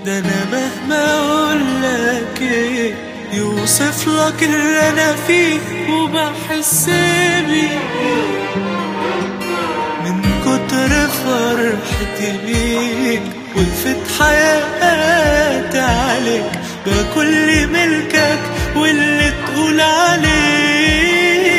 ده انا مهما اقولك ايه يوصف لك اللي انا فيه وبحس بيه من كتر فرحتي بيك وقفت حياتي عليك بكل ملكك واللي تقول عليه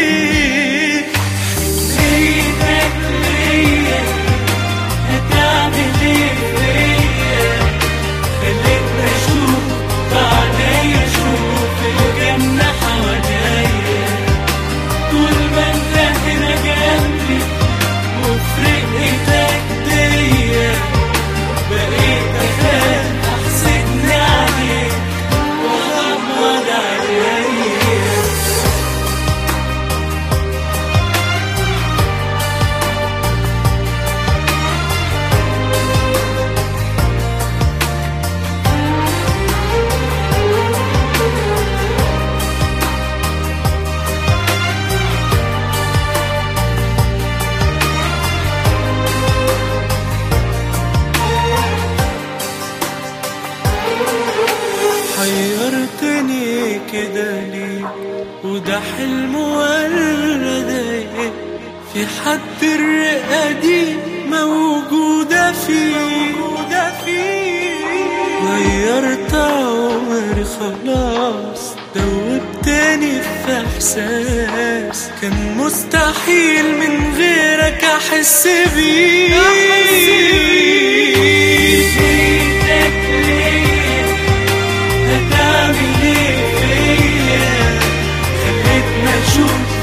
ايدك ليا هتعمل ايه فيا خلتني اشوف بعينيا اشوف الجنة حواليا طول ما انت هنا جنبي وفي رقتك ديا بقيت اخاف احسدني عليك واغمض عينيا حيرتني كده ليه وده حلم ولا ده ايه في حد الرئة دي موجودة فيه موجودة فيه غيرت عمري خلاص دوبتني في احساس كان مستحيل من غيرك احس بيه ايدك ليا هتعمل ايه فيا خلتني اشوف